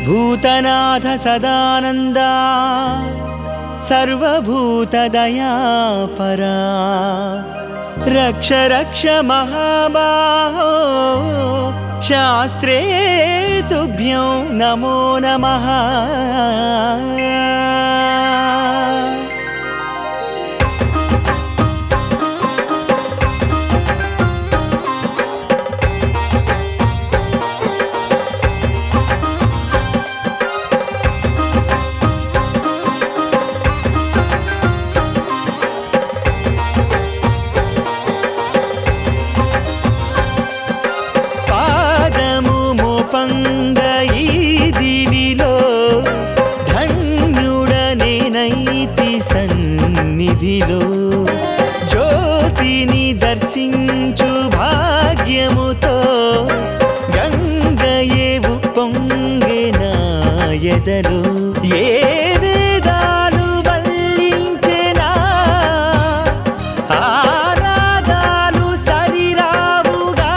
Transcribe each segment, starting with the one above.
భూతనాథ సదానందా సర్వభూతదయాపరా రక్ష రక్ష మహాబాహో శాస్త్రే తుభ్యం నమో నమః పాదము మోపంగ ఈ దివిలో ధన్యుడనే నైతి సన్నిధిలో జ్యోతిని దర్శించు భాగ్యముతో గంగయేవు పొంగెనా ఎదలో ఏ వేదాలు వల్లించెనా ఆరాధాలు సరిరావుగా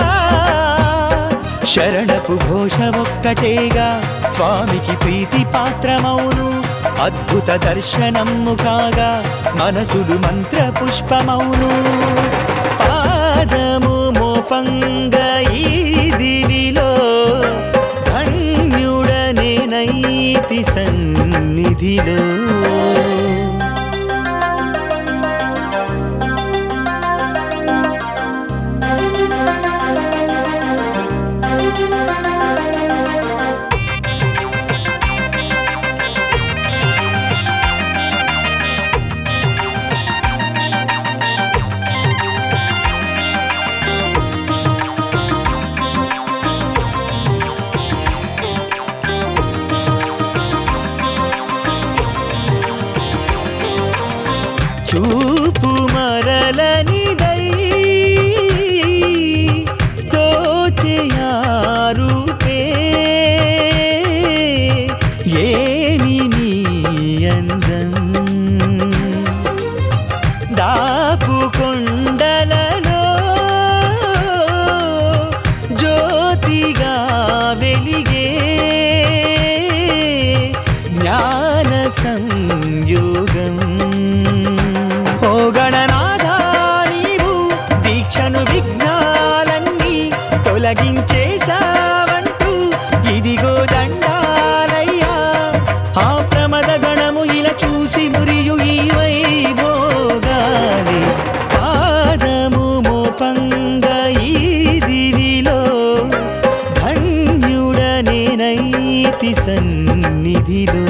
శరణపు ఘోష ఒక్కటేగా స్వామికి ప్రీతి పాత్రమౌను అద్భుత దర్శనము కాగా మనసులు మంత్ర పుష్పమౌను పాదము మోపంగ ఈ దివిలో ధన్యుడనే నైతి సన్నిధిలో చూపు మరలనిదై తోచెయారుపే ఏమి నీ అందం దాపు కొండలలో జ్యోతిగా వెలిగే జ్ఞాన సంయోగం ఓ గణనాథ నీవు దీక్షను విఘ్నాలన్నీ తొలగించేసావంటూ ఇదిగో దండాలయ్యా ఆ ప్రమద గణము ఇలా చూసి మురియు ఈ వైభోగాలి పాదము మోపంగ ఈ దివిలో ధన్యుడనే నైతి సన్నిధిలో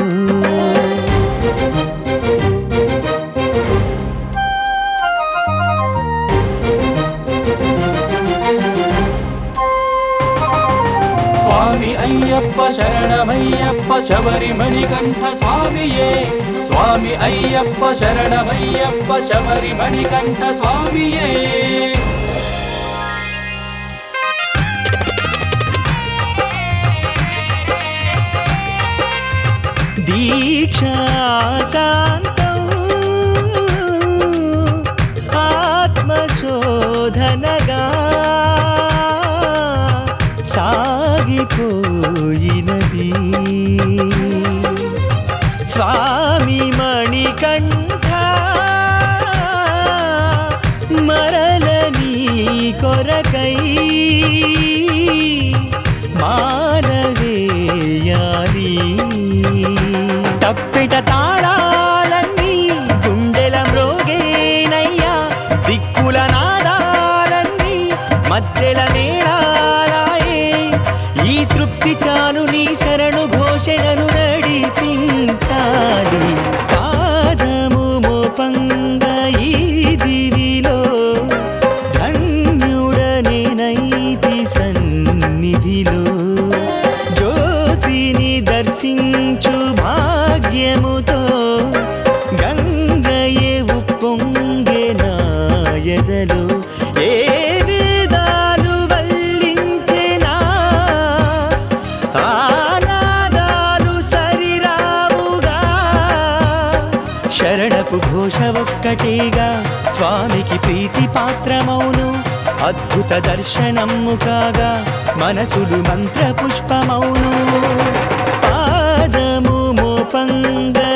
స్వామి అయ్యప్ప శరణమయ్యప్ప శబరిమణి కంఠ స్వామియే స్వామి అయ్యప్ప శరణమయ్యప్ప శబరిమణి కంఠ స్వామియే దీక్షాశాంతం ఆత్మశోధనగా సాగిపోయినది స్వామి మణికంఠ మరలని కొరకై మానవేయాలి తప్పిట తాళాలన్నీ గుండెల మ్రోగేనయ్యా దిక్కుల నాదాలన్నీ మధ్యల మేళాలాయే ఈ తృప్తి చాలు నీ శరణు ఘోషలను నడిపించాలి పాదము మోపంగ ఈ దివిలో ధన్యుడనే నైతి సన్నిధిలో జ్యోతిని దర్శించు భాగ్యముతో గంగయే ఉప్పొంగెనా ఎదలో ఏ వేదాలు వల్లించెనా ఆనాదాలు సరిరావుగా శరణపు ఘోష ఒక్కటేగా స్వామికి ప్రీతి పాత్రమౌను అద్భుత దర్శనము కాగా మనసులు మంత్ర పుష్పమౌను పా పొంగ